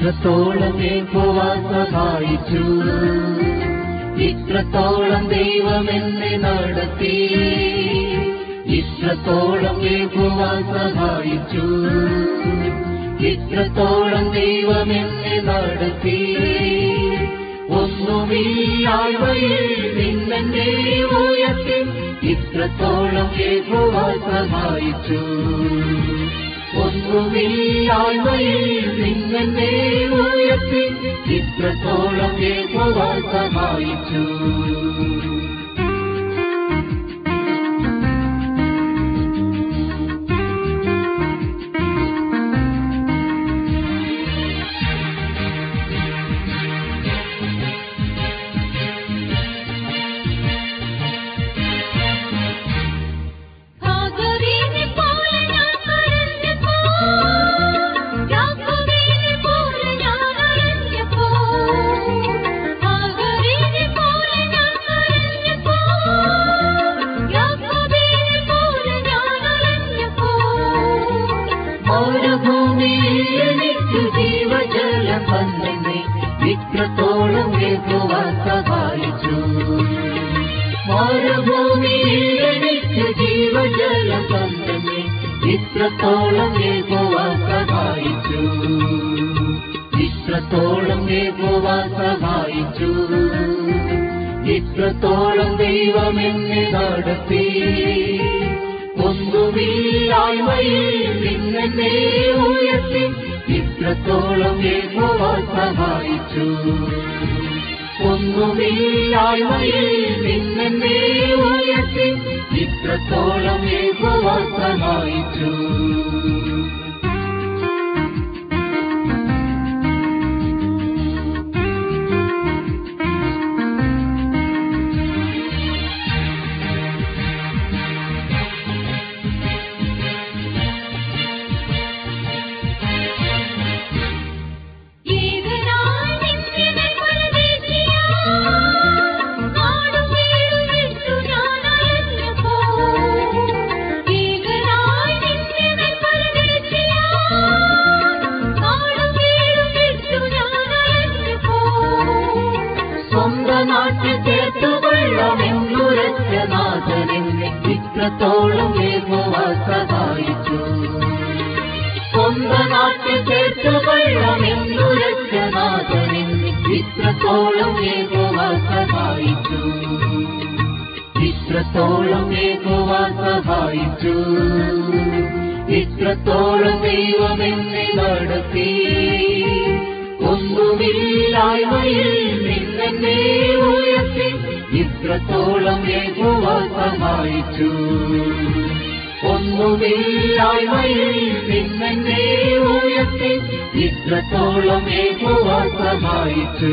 ഇത്രത്തോളം യഹോവ സഹായിച്ചു ഇത്രത്തോളം ദൈവം എന്നെ നടത്തി ഇത്രത്തോളം യഹോവ സഹായിച്ചു ഇത്രത്തോളം ദൈവം എന്നെ നടത്തി ഒന്നുമില്ലായ്മയിൽ നിന്നെ ഉയർത്തി ഇത്രത്തോളം യഹോവ സഹായിച്ചു ഒന്നുമില്ലായ്മയിൽ നിന്നെ ഉയർത്തി ഇത്രത്തോളം യഹോവ സഹായിച്ചു ഹാഗറിനെ പോലെ ഞാൻ കരഞ്ഞപ്പോ യാക്കോബിനെ പോലെ ഞാൻ അലഞ്ഞപ്പോ ഹാഗറിനെ പോലെ ഞാൻ കരഞ്ഞപ്പോ യാക്കോബിനെ പോലെ ഞാൻ അലഞ്ഞപ്പോ മരുഭൂമിയിൽ എനിക്ക് ജീവജലം വന്നെന്നെ ഇത്രത്തോളം യഹോവ സഹായിച്ചു മരുഭൂമിയിൽ എനിക്ക് ജീവജലം വന്നെന്നെ ഇത്രത്തോളം യഹോവ സഹായിച്ചു ഇത്രത്തോളം യഹോവ സഹായിച്ചു ഇത്രത്തോളം ദൈവം എന്നെ നടത്തി ഒന്നുമില്ലായ്മയിൽ നിന്നെ ഉയർത്തി ഇത്രത്തോളം യഹോവ സഹായിച്ചു ഒന്നുമില്ലായ്മയിൽ നിന്നെ ഉയർത്തി ഇത്രത്തോളം യഹോവ സഹായിച്ചു ഏകനാൾ നിന്നെ പരദേശിയാ നാടും വീടും വിട്ടു ഞാൻ അലഞ്ഞപ്പോ ഏകനാൾ നിന്നെ പരദേശിയാ നാടും വീടും വിട്ടു ഞാൻ അലഞ്ഞപ്പോ സ്വന്തം നാട്ടിൽ ചേർത്തു വെള്ളമെന്നുരച്ച നാഥനെന്നെ ഇത്രത്തോളം യഹോവ സഹായിച്ചു സ്വന്തം നാട്ടിൽ ചേർത്തു വെള്ളമെന്നുരച്ച നാഥനെന്നെ ഇത്രത്തോളം യഹോവ സഹായിച്ചു ഇത്രത്തോളം യഹോവ സഹായിച്ചു ഇത്രത്തോളം ദൈവം എന്നെ നടത്തി ഒന്നുമില്ലായ്മയിൽ നിന്നെ ഉയർത്തി ഇത്രത്തോളം യഹോവ സഹായിച്ചു ഒന്നുമില്ലായ്മയിൽ നിന്നെ ഉയർത്തി ഇത്രത്തോളം യഹോവ സഹായിച്ചു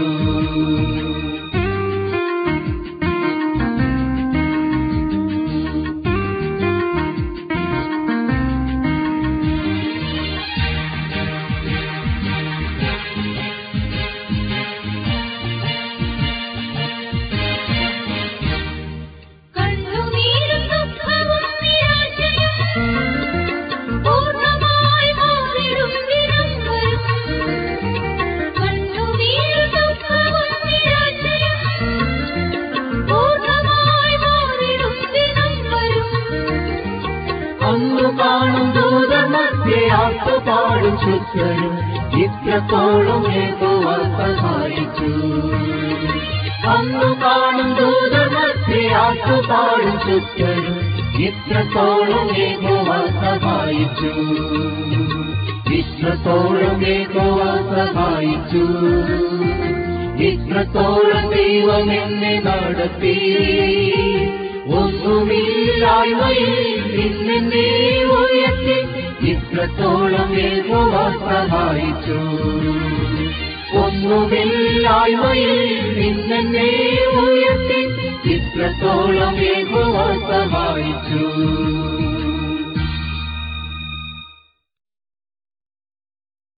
കണ്ണുനീരും ദുഃഖവും നിരാശയും പൂർണ്ണമായി മാറിടും ദിനം വരും കണ്ണുനീരും ദുഃഖവും നിരാശയും പൂർണ്ണമായി മാറിടും ദിനം വരും അന്നു കാണും ദൂതമധ്യേ ആട്ടുപാടും ശുദ്ധരും ഇത്രത്തോളം യഹോവ സഹായിച്ചു അന്നു കാണും ദൂതമധ്യേ ആട്ടുപാടും ശുദ്ധരും ഇത്രത്തോളം യഹോവ സഹായിച്ചു ഇത്രത്തോളം യഹോവ സഹായിച്ചു ഇത്രത്തോളം ദൈവം എന്നെ നടത്തി ഒന്നുമില്ലായ്മയിൽ നിന്നെ ഉയർത്തി ഇത്രത്തോളം യഹോവ സഹായിച്ചു ഒന്നുമില്ലായ്മയിൽ നിന്നെ ഉയർത്തി ഇത്രത്തോളം യഹോവ സഹായിച്ചു